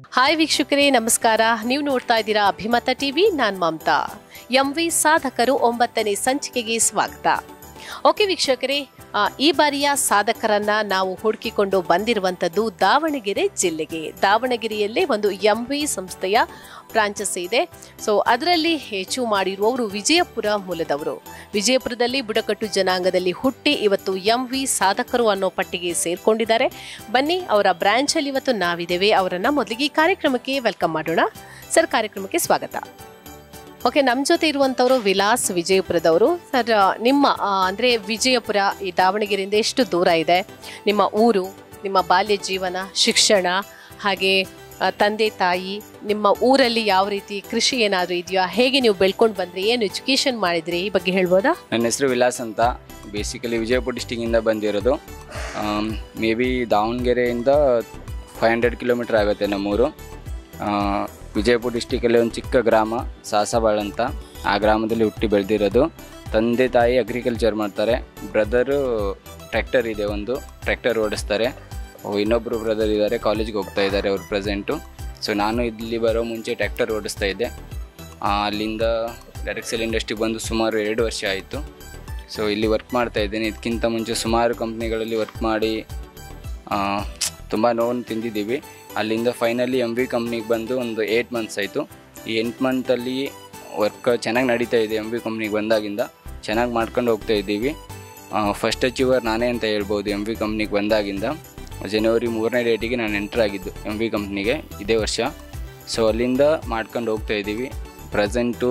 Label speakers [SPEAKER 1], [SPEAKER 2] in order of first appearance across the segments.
[SPEAKER 1] hi ವೀಕ್ಷಕರೇ ನಮಸ್ಕಾರ ನೀವು ನೋಡ್ತಾ ಇದ್ದೀರಾ ಅಭಿಮತ ಟಿವಿ ನಾನ್ ಮಮತಾ ಎಂ ವಿ ಸಾಧಕರು ಒಂಬತ್ತನೇ ಸಂಚಿಕೆಗೆ ಸ್ವಾಗತ ಓಕೆ ವೀಕ್ಷಕರೇ ಆ, ಈ ಬಾರಿಯ ಸಾಧಕರನ್ನ ನಾವು ಹುಡುಕಿಕೊಂಡು ಬಂದಿರುವಂತದ್ದು ದಾವಣಗೆರೆ ಜಿಲ್ಲೆಗೆ ದಾವಣಗೆರೆಯಲ್ಲೇ ಒಂದು ಎಂ ವಿ ಸಂಸ್ಥೆಯ ಬ್ರಾಂಚಸ್ ಇದೆ ಸೊ ಅದರಲ್ಲಿ ಹೆಚ್ಚು ಮಾಡಿರುವವರು ವಿಜಯಪುರ ಮೂಲದವರು ವಿಜಯಪುರದಲ್ಲಿ ಬುಡಕಟ್ಟು ಜನಾಂಗದಲ್ಲಿ ಹುಟ್ಟಿ ಇವತ್ತು ಎಂ ವಿ ಸಾಧಕರು ಅನ್ನೋ ಪಟ್ಟಿಗೆ ಸೇರ್ಕೊಂಡಿದ್ದಾರೆ ಬನ್ನಿ ಅವರ ಬ್ರಾಂಚ್ ಅಲ್ಲಿ ಇವತ್ತು ನಾವಿದ್ದೇವೆ ಅವರನ್ನ ಮೊದಲಿಗೆ ಈ ಕಾರ್ಯಕ್ರಮಕ್ಕೆ ವೆಲ್ಕಮ್ ಮಾಡೋಣ ಸರ್ ಕಾರ್ಯಕ್ರಮಕ್ಕೆ ಸ್ವಾಗತ ಓಕೆ ನಮ್ಮ ಜೊತೆ ಇರುವಂತವರು ವಿಲಾಸ್ ವಿಜಯಪುರದವರು ಸರ್ ನಿಮ್ಮ ಆ, ಅಂದ್ರೆ ವಿಜಯಪುರ ಈ ದಾವಣಗೆರೆಯಿಂದ ಎಷ್ಟು ದೂರ ಇದೆ ನಿಮ್ಮ ಊರು ನಿಮ್ಮ ಬಾಲ್ಯ ಜೀವನ ಶಿಕ್ಷಣ ಹಾಗೆ ಆ, ತಂದೆ ತಾಯಿ ನಿಮ್ಮ ಊರಲ್ಲಿ ಯಾವ ರೀತಿ ಕೃಷಿ ಏನಾದರೂ ಇದೆಯಾ ಹೇಗೆ ನೀವು ಬೆಳ್ಕೊಂಡು ಬಂದ್ರಿ ಏನು ಎಜುಕೇಶನ್ ಮಾಡಿದ್ರಿ ಈ ಬಗ್ಗೆ ಹೇಳ್ಬೋದಾ
[SPEAKER 2] ನನ್ನ ಹೆಸರು ವಿಲಾಸ್ ಅಂತ ಬೇಸಿಕಲಿ ವಿಜಯಪುರ ಡಿಸ್ಟಿಕ್ಕಿಂದ ಬಂದಿರೋದು ಮೇ ಬಿ ದಾವಣಗೆರೆಯಿಂದ ಫೈವ್ ಹಂಡ್ರೆಡ್ ಕಿಲೋಮೀಟ್ರ್ ಆಗುತ್ತೆ ನಮ್ಮೂರು ಆ, ವಿಜಯಪುರ ಡಿಸ್ಟಿಕಲ್ಲಿ ಒಂದು ಚಿಕ್ಕ ಗ್ರಾಮ ಸಾಸಬಾಳ್ ಅಂತ ಆ ಗ್ರಾಮದಲ್ಲಿ ಹುಟ್ಟಿ ಬೆಳೆದಿರೋದು ತಂದೆ ತಾಯಿ ಅಗ್ರಿಕಲ್ಚರ್ ಮಾಡ್ತಾರೆ ಬ್ರದರು ಟ್ರ್ಯಾಕ್ಟರ್ ಇದೆ ಒಂದು ಟ್ರ್ಯಾಕ್ಟರ್ ಓಡಿಸ್ತಾರೆ ಓ, ಇನ್ನೊಬ್ಬರು ಬ್ರದರ್ ಇದ್ದಾರೆ ಕಾಲೇಜ್ಗೆ ಹೋಗ್ತಾ ಇದ್ದಾರೆ ಅವ್ರು ಪ್ರೆಸೆಂಟು ಸೊ ನಾನು ಇಲ್ಲಿ ಬರೋ ಮುಂಚೆ ಟ್ರ್ಯಾಕ್ಟರ್ ಓಡಿಸ್ತಾ ಇದ್ದೆ ಆ, ಅಲ್ಲಿಂದ ಡೈರೆಕ್ಟ್ ಸೆಲ್ ಇಂಡಸ್ಟ್ರಿಗೆ ಬಂದು ಸುಮಾರು ಎರಡು ವರ್ಷ ಆಯಿತು ಸೊ ಇಲ್ಲಿ ವರ್ಕ್ ಮಾಡ್ತಾ ಇದ್ದೀನಿ ಇದಕ್ಕಿಂತ ಮುಂಚೆ ಸುಮಾರು ಕಂಪ್ನಿಗಳಲ್ಲಿ ವರ್ಕ್ ಮಾಡಿ ತುಂಬ ನೋವನ್ನು ತಿಂದಿದ್ದೀವಿ ಅಲ್ಲಿಂದ ಫೈನಲಿ ಎಮ್ ವಿ ಕಂಪ್ನಿಗೆ ಬಂದು ಒಂದು ಏಯ್ಟ್ ಮಂತ್ಸ್ ಆಯಿತು ಈ ಎಂಟು ಮಂತಲ್ಲಿ ವರ್ಕ್ ಚೆನ್ನಾಗಿ ನಡೀತಾ ಇದೆ ಎಮ್ ವಿ ಕಂಪ್ನಿಗೆ ಬಂದಾಗಿಂದ ಚೆನ್ನಾಗಿ ಮಾಡ್ಕೊಂಡು ಹೋಗ್ತಾ ಇದ್ದೀವಿ ಫಸ್ಟ್ ಅಚೀವರ್ ನಾನೇ ಅಂತ ಹೇಳ್ಬೋದು ಎಮ್ ವಿ ಕಂಪ್ನಿಗೆ ಬಂದಾಗಿಂದ ಜನವರಿ ಮೂರನೇ ಡೇಟಿಗೆ ನಾನು ಎಂಟರ್ ಆಗಿದ್ದು ಎಮ್ ವಿ ಕಂಪ್ನಿಗೆ ಇದೇ ವರ್ಷ ಸೊ ಅಲ್ಲಿಂದ ಮಾಡ್ಕೊಂಡು ಹೋಗ್ತಾ ಇದ್ದೀವಿ ಪ್ರೆಸೆಂಟು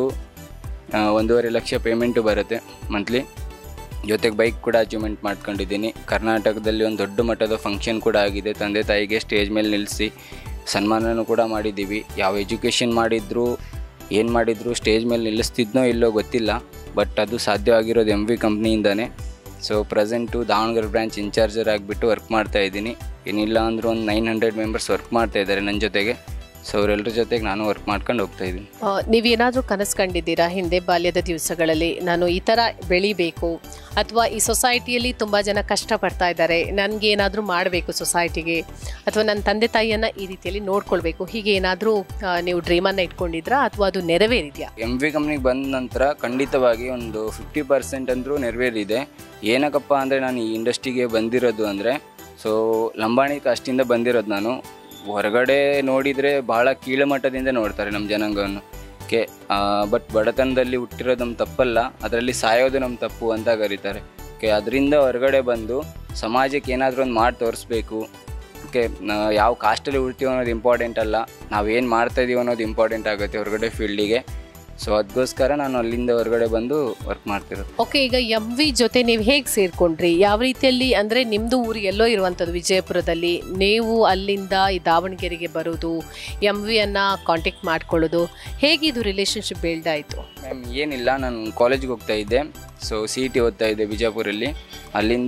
[SPEAKER 2] ಒಂದೂವರೆ ಲಕ್ಷ ಪೇಮೆಂಟು ಬರುತ್ತೆ ಮಂತ್ಲಿ ಜೊತೆಗೆ ಬೈಕ್ ಕೂಡ ಅಚೀವ್ಮೆಂಟ್ ಮಾಡ್ಕೊಂಡಿದ್ದೀನಿ ಕರ್ನಾಟಕದಲ್ಲಿ ಒಂದು ದೊಡ್ಡ ಮಟ್ಟದ ಫಂಕ್ಷನ್ ಕೂಡ ಆಗಿದೆ ತಂದೆ ತಾಯಿಗೆ ಸ್ಟೇಜ್ ಮೇಲೆ ನಿಲ್ಲಿಸಿ ಸನ್ಮಾನನೂ ಕೂಡ ಮಾಡಿದ್ದೀವಿ ಯಾವ ಎಜುಕೇಷನ್ ಮಾಡಿದ್ರು ಏನು ಮಾಡಿದ್ರು ಸ್ಟೇಜ್ ಮೇಲೆ ನಿಲ್ಲಿಸ್ತಿದ್ನೋ ಇಲ್ಲೋ ಗೊತ್ತಿಲ್ಲ ಬಟ್ ಅದು ಸಾಧ್ಯವಾಗಿರೋದು ಎಮ್ ವಿ ಕಂಪ್ನಿಯಿಂದನೇ ಸೊ ಪ್ರೆಸೆಂಟು ದಾವಣಗೆರೆ ಬ್ರಾಂಚ್ ಇನ್ಚಾರ್ಜರ್ ಆಗಿಬಿಟ್ಟು ವರ್ಕ್ ಮಾಡ್ತಾ ಇದ್ದೀನಿ ಏನಿಲ್ಲ ಅಂದರೂ ಒಂದು ನೈನ್ ಹಂಡ್ರೆಡ್ ಮೆಂಬರ್ಸ್ ವರ್ಕ್ ಮಾಡ್ತಾ ಇದ್ದಾರೆ ನನ್ನ ಜೊತೆಗೆ ಸೊ ಅವರೆಲ್ಲರ ಜೊತೆಗೆ ನಾನು ವರ್ಕ್ ಮಾಡ್ಕೊಂಡು ಹೋಗ್ತಾ ಇದ್ದೀನಿ
[SPEAKER 1] ಆ, ನೀವೇನಾದ್ರೂ ಕನಸು ಕಂಡಿದ್ದೀರಾ ಹಿಂದೆ ಬಾಲ್ಯದ ದಿವಸಗಳಲ್ಲಿ ನಾನು ಈ ಥರ ಬೆಳಿಬೇಕು ಅಥವಾ ಈ ಸೊಸೈಟಿಯಲ್ಲಿ ತುಂಬ ಜನ ಕಷ್ಟಪಡ್ತಾ ಇದ್ದಾರೆ ನನಗೆ ಏನಾದರೂ ಮಾಡಬೇಕು ಸೊಸೈಟಿಗೆ ಅಥವಾ ನನ್ನ ತಂದೆ ತಾಯಿಯನ್ನು ಈ ರೀತಿಯಲ್ಲಿ ನೋಡ್ಕೊಳ್ಬೇಕು ಹೀಗೆ ಏನಾದರೂ ನೀವು ಡ್ರೀಮನ್ನು ಇಟ್ಕೊಂಡಿದ್ರಾ ಅಥವಾ ಅದು ನೆರವೇರಿದೆಯಾ
[SPEAKER 2] ಎಮ್ ವಿ ಕಂಪ್ನಿಗೆ ಬಂದ ನಂತರ ಖಂಡಿತವಾಗಿ ಒಂದು ಫಿಫ್ಟಿ ಪರ್ಸೆಂಟ್ ಅಂದರೂ ನೆರವೇರಿದೆ ಏನಕ್ಕಪ್ಪ ಅಂದರೆ ನಾನು ಈ ಇಂಡಸ್ಟ್ರಿಗೆ ಬಂದಿರೋದು ಅಂದರೆ ಸೊ ಲಂಬಾಣಿ ಕಾಸ್ಟಿಂದ ಬಂದಿರೋದು ನಾನು ಹೊರಗಡೆ ನೋಡಿದರೆ ಭಾಳ ಕೀಳುಮಟ್ಟದಿಂದ ನೋಡ್ತಾರೆ ನಮ್ಮ ಜನಾಂಗವನ್ನು ಕೆ ಬಟ್ ಬಡತನದಲ್ಲಿ ಹುಟ್ಟಿರೋದು ನಮ್ಮ ತಪ್ಪಲ್ಲ ಅದರಲ್ಲಿ ಸಾಯೋದು ನಮ್ಮ ತಪ್ಪು ಅಂತ ಕರೀತಾರೆ ಕೆ ಅದರಿಂದ ಹೊರಗಡೆ ಬಂದು ಸಮಾಜಕ್ಕೆ ಏನಾದರೂ ಒಂದು ಮಾಡಿ ತೋರಿಸ್ಬೇಕು ಓಕೆ ಯಾವ ಕಾಸ್ಟಲ್ಲಿ ಹುಡ್ತೀವಿ ಅನ್ನೋದು ಇಂಪಾರ್ಟೆಂಟ್ ಅಲ್ಲ ನಾವು ಏನು ಮಾಡ್ತಾ ಇದೀವಿ ಅನ್ನೋದು ಇಂಪಾರ್ಟೆಂಟ್ ಆಗುತ್ತೆ ಹೊರಗಡೆ ಫೀಲ್ಡಿಗೆ ಸೊ ಅದಕ್ಕೋಸ್ಕರ ನಾನು ಅಲ್ಲಿಂದ ಹೊರಗಡೆ ಬಂದು ವರ್ಕ್ ಮಾಡ್ತಿರೋದು
[SPEAKER 1] ಓಕೆ ಈಗ ಎಂ ವಿ ಜೊತೆ ನೀವು ಹೇಗೆ ಸೇರ್ಕೊಂಡ್ರಿ ಯಾವ ರೀತಿಯಲ್ಲಿ ಅಂದರೆ ನಿಮ್ಮದು ಊರು ಎಲ್ಲೋ ಇರುವಂಥದ್ದು ವಿಜಯಪುರದಲ್ಲಿ ನೀವು ಅಲ್ಲಿಂದ ಈ ದಾವಣಗೆರೆಗೆ ಬರೋದು ಎಂ ವಿಯನ್ನು ಕಾಂಟ್ಯಾಕ್ಟ್ ಮಾಡ್ಕೊಳ್ಳೋದು ಹೇಗೆ ಇದು ರಿಲೇಷನ್ಶಿಪ್ ಬಿಲ್ಡ್ ಆಯಿತು
[SPEAKER 2] ಮ್ಯಾಮ್ ಏನಿಲ್ಲ ನಾನು ಕಾಲೇಜ್ಗೆ ಹೋಗ್ತಾ ಇದ್ದೆ ಸೊ ಸಿ ಇ ಟಿ ಓದ್ತಾ ಇದ್ದೆ ಬಿಜಾಪುರಲ್ಲಿ ಅಲ್ಲಿಂದ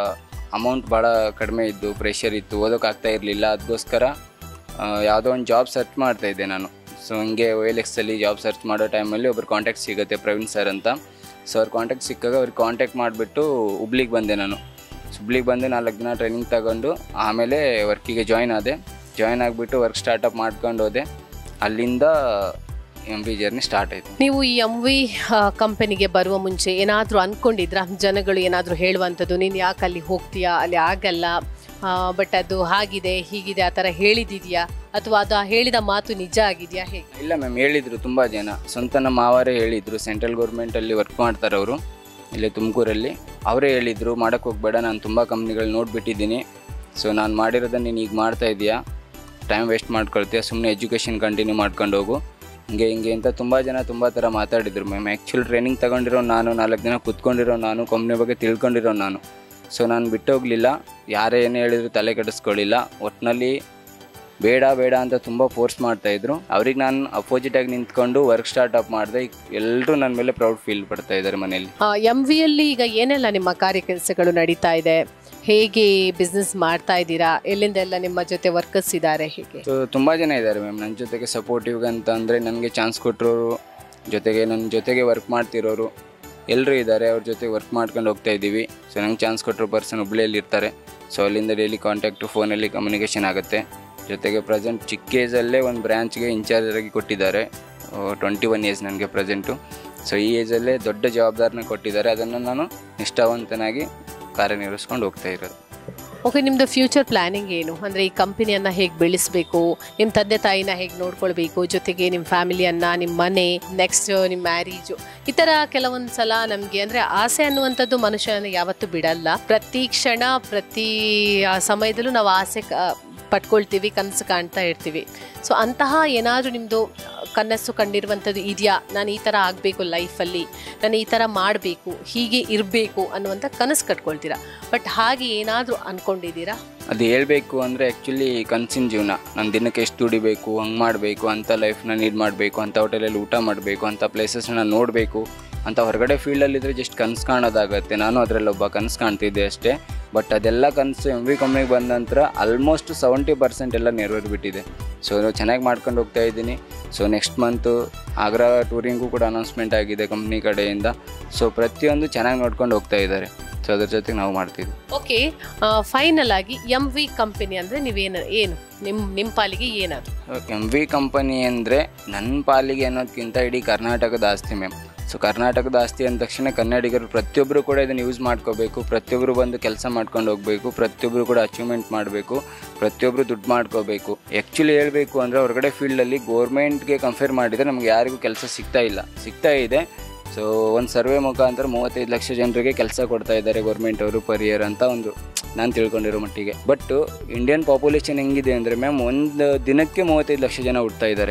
[SPEAKER 2] ಅಮೌಂಟ್ ಭಾಳ ಕಡಿಮೆ ಇದ್ದು ಪ್ರೆಷರ್ ಇತ್ತು ಓದೋಕ್ಕಾಗ್ತಾ ಇರಲಿಲ್ಲ ಅದಕ್ಕೋಸ್ಕರ ಆ, ಯಾವುದೋ ಒಂದು ಜಾಬ್ ಸರ್ಚ್ ಮಾಡ್ತಾ ಇದ್ದೆ ನಾನು ಸೊ ಹಂಗೆ ಓ ಎಲ್ ಎಕ್ಸಲ್ಲಿ ಜಾಬ್ ಸರ್ಚ್ ಮಾಡೋ ಟೈಮಲ್ಲಿ ಒಬ್ರು ಕಾಂಟ್ಯಾಕ್ಟ್ ಸಿಗುತ್ತೆ ಪ್ರವೀಣ್ ಸರ್ ಅಂತ ಸೊ ಅವ್ರ ಕಾಂಟ್ಯಾಕ್ಟ್ ಸಿಕ್ಕಾಗ ಅವ್ರಿಗೆ ಕಾಂಟ್ಯಾಕ್ಟ್ ಮಾಡಿಬಿಟ್ಟು ಹುಬ್ಳಿಗೆ ಬಂದೆ ನಾನು ಹುಬ್ಳಿಗೆ ಬಂದು ನಾಲ್ಕು ದಿನ ಟ್ರೈನಿಂಗ್ ತಗೊಂಡು ಆಮೇಲೆ ವರ್ಕಿಗೆ ಜಾಯ್ನ್ ಆದೆ ಜಾಯ್ನ್ ಆಗಿಬಿಟ್ಟು ವರ್ಕ್ ಸ್ಟಾರ್ಟಪ್ ಮಾಡ್ಕೊಂಡು ಹೋದೆ ಅಲ್ಲಿಂದ ಎಮ್ ವಿ ಜರ್ನಿ ಸ್ಟಾರ್ಟ್ ಆಯಿತು
[SPEAKER 1] ನೀವು ಈ ಎಂ ವಿ ಕಂಪನಿಗೆ ಬರುವ ಮುಂಚೆ ಏನಾದರೂ ಅಂದ್ಕೊಂಡಿದ್ರಾ ಜನಗಳು ಏನಾದರೂ ಹೇಳುವಂಥದ್ದು ನೀನು ಯಾಕೆ ಅಲ್ಲಿ ಹೋಗ್ತೀಯಾ ಅಲ್ಲಿ ಆಗಲ್ಲ ಬಟ್ ಅದು ಹಾಗಿದೆ ಹೀಗಿದೆ ಆ ಥರ ಹೇಳಿದಿದೆಯಾ ಅಥವಾ ಅದು ಆ ಹೇಳಿದ ಮಾತು ನಿಜ ಆಗಿದೆಯಾ ಹೇಗೆ
[SPEAKER 2] ಇಲ್ಲ ಮ್ಯಾಮ್ ಹೇಳಿದರು ತುಂಬ ಜನ ಸ್ವಂತ ನಮ್ಮ ಮಾವರೇ ಹೇಳಿದರು ಸೆಂಟ್ರಲ್ ಗೌರ್ಮೆಂಟಲ್ಲಿ ವರ್ಕ್ ಮಾಡ್ತಾರೆ ಅವರು ಇಲ್ಲೇ ತುಮಕೂರಲ್ಲಿ ಅವರೇ ಹೇಳಿದರು ಮಾಡೋಕ್ಕೆ ಹೋಗಬೇಡ ನಾನು ತುಂಬ ಕಂಪ್ನಿಗಳು ನೋಡಿಬಿಟ್ಟಿದ್ದೀನಿ ಸೊ ನಾನು ಮಾಡಿರೋದನ್ನು ನೀನು ಈಗ ಮಾಡ್ತಾ ಇದೀಯಾ ಟೈಮ್ ವೇಸ್ಟ್ ಮಾಡ್ಕೊಳ್ತೀಯ ಸುಮ್ಮನೆ ಎಜುಕೇಷನ್ ಕಂಟಿನ್ಯೂ ಮಾಡ್ಕೊಂಡು ಹೋಗು ಹಿಂಗೆ ಹಿಂಗೆ ಅಂತ ತುಂಬ ಜನ ತುಂಬ ಥರ ಮಾತಾಡಿದರು ಮ್ಯಾಮ್ ಆ್ಯಕ್ಚುಲ್ ಟ್ರೈನಿಂಗ್ ತಗೊಂಡಿರೋ ನಾನು ನಾಲ್ಕು ದಿನ ಕೂತ್ಕೊಂಡಿರೋ ನಾನು ಕಂಪ್ನಿ ಬಗ್ಗೆ ತಿಳ್ಕೊಂಡಿರೋ ನಾನು ಸೊ ನಾನು ಬಿಟ್ಟು ಹೋಗಲಿಲ್ಲ ಯಾರೇ ಏನೇ ಹೇಳಿದ್ರು ತಲೆ ಕೆಡಿಸ್ಕೊಳ್ಳಿಲ್ಲ ಒಟ್ಟಿನಲ್ಲಿ ಬೇಡ ಬೇಡ ಅಂತ ತುಂಬ ಫೋರ್ಸ್ ಮಾಡ್ತಾಯಿದ್ರು ಅವ್ರಿಗೆ ನಾನು ಅಪೋಸಿಟಾಗಿ ನಿಂತ್ಕೊಂಡು ವರ್ಕ್ ಸ್ಟಾರ್ಟ್ ಅಪ್ ಮಾಡಿದೆ ಎಲ್ಲರೂ ನನ್ನ ಮೇಲೆ ಪ್ರೌಡ್ ಫೀಲ್ ಪಡ್ತಾ ಇದ್ದಾರೆ ಮನೆಯಲ್ಲಿ
[SPEAKER 1] ಎಂ ವಿಯಲ್ಲಿ ಈಗ ಏನೆಲ್ಲ ನಿಮ್ಮ ಕಾರ್ಯಕೆಲಸಗಳು ನಡೀತಾ ಇದೆ ಹೇಗೆ ಬಿಸ್ನೆಸ್ ಮಾಡ್ತಾ ಇದ್ದೀರಾ ಎಲ್ಲಿಂದೆಲ್ಲ ನಿಮ್ಮ ಜೊತೆ ವರ್ಕರ್ಸ್ ಇದ್ದಾರೆ ಹೇಗೆ
[SPEAKER 2] ಸೊ ತುಂಬ ಜನ ಇದ್ದಾರೆ ಮ್ಯಾಮ್ ನನ್ನ ಜೊತೆಗೆ ಸಪೋರ್ಟಿವ್ ಅಂತ ಅಂದರೆ ನನಗೆ ಚಾನ್ಸ್ ಕೊಟ್ಟರೋರು ಜೊತೆಗೆ ನನ್ನ ಜೊತೆಗೆ ವರ್ಕ್ ಮಾಡ್ತಿರೋರು ಎಲ್ಲರೂ ಇದ್ದಾರೆ ಅವ್ರ ಜೊತೆ ವರ್ಕ್ ಮಾಡ್ಕೊಂಡು ಹೋಗ್ತಾ ಇದ್ದೀವಿ ಸೊ ನಂಗೆ ಚಾನ್ಸ್ ಕೊಟ್ಟರು ಪರ್ಸನ್ ಹುಬ್ಳಿಯಲ್ಲಿ ಇರ್ತಾರೆ ಸೊ ಅಲ್ಲಿಂದ ಡೈಲಿ ಕಾಂಟ್ಯಾಕ್ಟು ಫೋನಲ್ಲಿ ಕಮ್ಯುನಿಕೇಷನ್ ಆಗುತ್ತೆ ಜೊತೆಗೆ ಪ್ರೆಸೆಂಟ್ ಚಿಕ್ಕ ಏಜಲ್ಲೇ ಒಂದು ಬ್ರ್ಯಾಂಚ್ಗೆ ಇನ್ಚಾರ್ಜ್ ಆಗಿ ಕೊಟ್ಟಿದ್ದಾರೆ ಟ್ವೆಂಟಿ ಒನ್ ಏಜ್ ನನಗೆ ಪ್ರೆಸೆಂಟು ಸೊ ಈ ಏಜಲ್ಲೇ ದೊಡ್ಡ ಜವಾಬ್ದಾರಿನ ಕೊಟ್ಟಿದ್ದಾರೆ ಅದನ್ನು ನಾನು ನಿಷ್ಠಾವಂತನಾಗಿ ಕಾರ್ಯನಿರ್ವಹಿಸ್ಕೊಂಡು ಹೋಗ್ತಾ ಇರೋದು
[SPEAKER 1] ಓಕೆ ನಿಮ್ಮದು ಫ್ಯೂಚರ್ ಪ್ಲಾನಿಂಗ್ ಏನು ಅಂದರೆ ಈ ಕಂಪನಿಯನ್ನು ಹೇಗೆ ಬೆಳೆಸಬೇಕು ನಿಮ್ಮ ತಂದೆ ತಾಯಿನ ಹೇಗೆ ನೋಡ್ಕೊಳ್ಬೇಕು ಜೊತೆಗೆ ನಿಮ್ಮ ಫ್ಯಾಮಿಲಿಯನ್ನು ನಿಮ್ಮ ಮನೆ ನೆಕ್ಸ್ಟ್ ನಿಮ್ಮ ಮ್ಯಾರೇಜು ಈ ಥರ ಕೆಲವೊಂದು ಸಲ ನಮಗೆ ಅಂದರೆ ಆಸೆ ಅನ್ನುವಂಥದ್ದು ಮನುಷ್ಯನ ಯಾವತ್ತೂ ಬಿಡಲ್ಲ ಪ್ರತಿ ಕ್ಷಣ ಪ್ರತಿ ಆ, ಸಮಯದಲ್ಲೂ ನಾವು ಆಸೆ ಕ- ಪಟ್ಕೊಳ್ತೀವಿ ಕನಸು ಕಾಣ್ತಾ ಇರ್ತೀವಿ ಸೊ ಅಂತಹ ಏನಾದರೂ ನಿಮ್ಮದು ಕನಸು ಕಂಡಿರುವಂಥದ್ದು ಇದೆಯಾ ನಾನು ಈ ಥರ ಆಗಬೇಕು ಲೈಫಲ್ಲಿ ನಾನು ಈ ಥರ ಮಾಡಬೇಕು ಹೀಗೆ ಇರಬೇಕು ಅನ್ನುವಂಥ ಕನಸು ಕಟ್ಕೊಳ್ತೀರಾ ಬಟ್ ಹಾಗೆ ಏನಾದರೂ ಅಂದ್ಕೊಂಡಿದ್ದೀರಾ
[SPEAKER 2] ಅದು ಹೇಳಬೇಕು ಅಂದರೆ ಆ್ಯಕ್ಚುಲಿ ಕನಸಿನ ಜೀವನ ನಾನು ದಿನಕ್ಕೆ ಎಷ್ಟು ದುಡಿಬೇಕು ಹಂಗೆ ಮಾಡಬೇಕು ಅಂಥ ಲೈಫ್ನ ನೀಡ್ ಮಾಡಬೇಕು ಅಂಥ ಹೋಟೆಲಲ್ಲಿ ಊಟ ಮಾಡಬೇಕು ಅಂಥ ಪ್ಲೇಸಸ್ನ ನೋಡಬೇಕು ಅಂತ ಹೊರಗಡೆ ಫೀಲ್ಡಲ್ಲಿದ್ದರೆ ಜಸ್ಟ್ ಕನಸು ಕಾಣೋದಾಗತ್ತೆ ನಾನು ಅದರಲ್ಲಿ ಒಬ್ಬ ಕನಸು ಕಾಣ್ತಿದ್ದೆ ಅಷ್ಟೇ ಬಟ್ ಅದೆಲ್ಲ ಕನಸು ಎಮ್ ವಿ ಕಂಪ್ನಿಗೆ ಬಂದ ನಂತರ ಆಲ್ಮೋಸ್ಟ್ ಸೆವೆಂಟಿ ಪರ್ಸೆಂಟ್ ಎಲ್ಲ ನೆರವೇರಿಬಿಟ್ಟಿದೆ ಸೊ ಚೆನ್ನಾಗಿ ಮಾಡ್ಕೊಂಡು ಹೋಗ್ತಾ ಇದ್ದೀನಿ ಸೊ ನೆಕ್ಸ್ಟ್ ಮಂತು ಆಗ್ರಾ ಟೂರಿಂಗೂ ಕೂಡ ಅನೌನ್ಸ್ಮೆಂಟ್ ಆಗಿದೆ ಕಂಪ್ನಿ ಕಡೆಯಿಂದ ಸೊ ಪ್ರತಿಯೊಂದು ಚೆನ್ನಾಗಿ ನೋಡ್ಕೊಂಡು ಹೋಗ್ತಾ ಇದ್ದಾರೆ ಸೊ ಅದ್ರ ಜೊತೆಗೆ ನಾವು ಮಾಡ್ತಿದ್ವಿ
[SPEAKER 1] ಓಕೆ ಫೈನಲ್ ಆಗಿ ಎಂ ವಿ ಕಂಪನಿ ಅಂದರೆ ನೀವೇನು ಏನು ನಿಮ್ಮ ನಿಮ್ಮ ಪಾಲಿಗೆ ಏನದು
[SPEAKER 2] ಎಮ್ ವಿ ಕಂಪನಿ ಅಂದರೆ ನನ್ನ ಪಾಲಿಗೆ ಅನ್ನೋದಕ್ಕಿಂತ ಇಡೀ ಕರ್ನಾಟಕದ ಆಸ್ತಿ ಮ್ಯಾಮ್ ಸೊ ಕರ್ನಾಟಕದ ಆಸ್ತಿ ಅಂದ ತಕ್ಷಣ ಕನ್ನಡಿಗರು ಪ್ರತಿಯೊಬ್ಬರು ಕೂಡ ಇದನ್ನು ಯೂಸ್ ಮಾಡ್ಕೋಬೇಕು ಪ್ರತಿಯೊಬ್ಬರು ಬಂದು ಕೆಲಸ ಮಾಡ್ಕೊಂಡು ಹೋಗಬೇಕು ಪ್ರತಿಯೊಬ್ಬರು ಕೂಡ ಅಚೀವ್ಮೆಂಟ್ ಮಾಡಬೇಕು ಪ್ರತಿಯೊಬ್ಬರು ದುಡ್ಡು ಮಾಡ್ಕೋಬೇಕು ಆ್ಯಕ್ಚುಲಿ ಹೇಳಬೇಕು ಅಂದರೆ ಹೊರಗಡೆ ಫೀಲ್ಡಲ್ಲಿ ಗೋರ್ಮೆಂಟ್ಗೆ ಕಂಪೇರ್ ಮಾಡಿದರೆ ನಮ್ಗೆ ಯಾರಿಗೂ ಕೆಲಸ ಸಿಗ್ತಾ ಇಲ್ಲ ಸಿಗ್ತಾ ಇದೆ ಸೊ ಒಂದು ಸರ್ವೆ ಮುಖಾಂತರ ಮೂವತ್ತೈದು ಲಕ್ಷ ಜನರಿಗೆ ಕೆಲಸ ಕೊಡ್ತಾ ಇದ್ದಾರೆ ಗೌರ್ಮೆಂಟ್ ಅವರು ಪರ್ ಇಯರ್ ಅಂತ ಒಂದು ನಾನು ತಿಳ್ಕೊಂಡಿರೋ ಮಟ್ಟಿಗೆ ಬಟ್ ಇಂಡಿಯನ್ ಪಾಪ್ಯುಲೇಷನ್ ಹೆಂಗಿದೆ ಅಂದರೆ ಮ್ಯಾಮ್ ಒಂದು ದಿನಕ್ಕೆ ಮೂವತ್ತೈದು ಲಕ್ಷ ಜನ ಹುಡ್ತಾ ಇದ್ದಾರೆ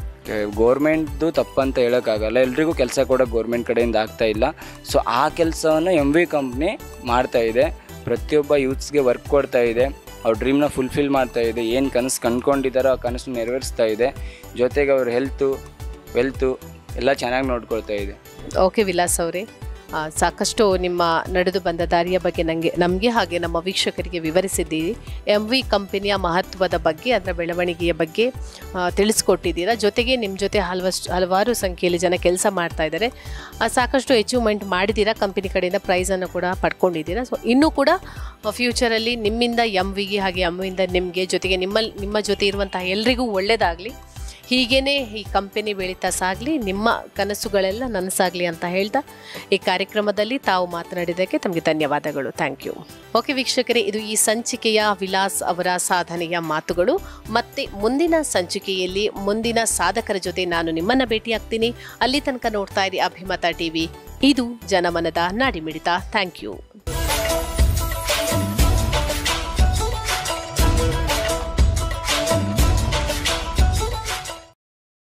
[SPEAKER 2] ಗೋರ್ಮೆಂಟ್ದು ತಪ್ಪಂತ ಹೇಳೋಕ್ಕಾಗಲ್ಲ ಎಲ್ರಿಗೂ ಕೆಲಸ ಕೊಡೋಕೆ ಗೋರ್ಮೆಂಟ್ ಕಡೆಯಿಂದ ಆಗ್ತಾ ಇಲ್ಲ ಸೊ ಆ ಕೆಲಸವನ್ನು ಎಮ್ ವಿ ಕಂಪ್ನಿ ಮಾಡ್ತಾ ಇದೆ ಪ್ರತಿಯೊಬ್ಬ ಯೂತ್ಸ್ಗೆ ವರ್ಕ್ ಕೊಡ್ತಾ ಇದೆ ಅವ್ರ ಡ್ರೀಮ್ನ ಫುಲ್ಫಿಲ್ ಮಾಡ್ತಾ ಇದೆ ಏನು ಕನಸು ಕಂಡ್ಕೊಂಡಿದ್ದಾರೋ ಆ ಕನಸು ನೆರವೇರಿಸ್ತಾ ಇದೆ ಜೊತೆಗೆ ಅವ್ರ ಹೆಲ್ತು ವೆಲ್ತು ಎಲ್ಲ ಚೆನ್ನಾಗಿ ನೋಡ್ಕೊಳ್ತಾ ಇದೆ
[SPEAKER 1] ಓಕೆ ವಿಲಾಸ್ ಅವರೇ ಆ, ಸಾಕಷ್ಟು ನಿಮ್ಮ ನಡೆದು ಬಂದ ದಾರಿಯ ಬಗ್ಗೆ ನನಗೆ ನಮಗೆ ಹಾಗೆ ನಮ್ಮ ವೀಕ್ಷಕರಿಗೆ ವಿವರಿಸಿದ್ದೀರಿ ಎಮ್ ವಿ ಕಂಪನಿಯ ಮಹತ್ವದ ಬಗ್ಗೆ ಅದರ ಬೆಳವಣಿಗೆಯ ಬಗ್ಗೆ ಆ, ತಿಳಿಸ್ಕೊಟ್ಟಿದ್ದೀರಾ ಜೊತೆಗೆ ನಿಮ್ಮ ಜೊತೆ ಹಲವಷ್ಟು ಹಲವಾರು ಸಂಖ್ಯೆಯಲ್ಲಿ ಜನ ಕೆಲಸ ಮಾಡ್ತಾ ಇದ್ದಾರೆ ಆ, ಸಾಕಷ್ಟು ಅಚೀವ್ಮೆಂಟ್ ಮಾಡಿದ್ದೀರಾ ಕಂಪನಿ ಕಡೆಯಿಂದ ಪ್ರೈಸನ್ನು ಕೂಡ ಪಡ್ಕೊಂಡಿದ್ದೀರಾ ಸೊ ಇನ್ನೂ ಕೂಡ ಫ್ಯೂಚರಲ್ಲಿ ನಿಮ್ಮಿಂದ ಎಮ್ ವಿಗೆ ಹಾಗೆ ಎಮ್ ವಿಂದ ನಿಮಗೆ ಜೊತೆಗೆ ನಿಮ್ಮಲ್ಲಿ ನಿಮ್ಮ ಜೊತೆ ಇರುವಂತಹ ಎಲ್ರಿಗೂ ಒಳ್ಳೆಯದಾಗಲಿ ಹೀಗೇನೆ ಈ ಕಂಪನಿ ಬೆಳೀತಾ ಸಾಗಲಿ ನಿಮ್ಮ ಕನಸುಗಳೆಲ್ಲ ನನಸಾಗಲಿ ಅಂತ ಹೇಳ್ತಾ ಈ ಕಾರ್ಯಕ್ರಮದಲ್ಲಿ ತಾವು ಮಾತನಾಡಿದ್ದಕ್ಕೆ ತಮಗೆ ಧನ್ಯವಾದಗಳು ಥ್ಯಾಂಕ್ ಯು ಓಕೆ ವೀಕ್ಷಕರೇ ಇದು ಈ ಸಂಚಿಕೆಯ ವಿಲಾಸ್ ಅವರ ಸಾಧನೆಯ ಮಾತುಗಳು ಮತ್ತೆ ಮುಂದಿನ ಸಂಚಿಕೆಯಲ್ಲಿ ಮುಂದಿನ ಸಾಧಕರ ಜೊತೆ ನಾನು ನಿಮ್ಮನ್ನ ಭೇಟಿಯಾಗ್ತೀನಿ ಅಲ್ಲಿ ತನಕ ನೋಡ್ತಾ ಇರಿ ಅಭಿಮತ ಟಿವಿ ಇದು ಜನಮನದ ನಾಡಿಮಿಡಿತ ಥ್ಯಾಂಕ್ ಯು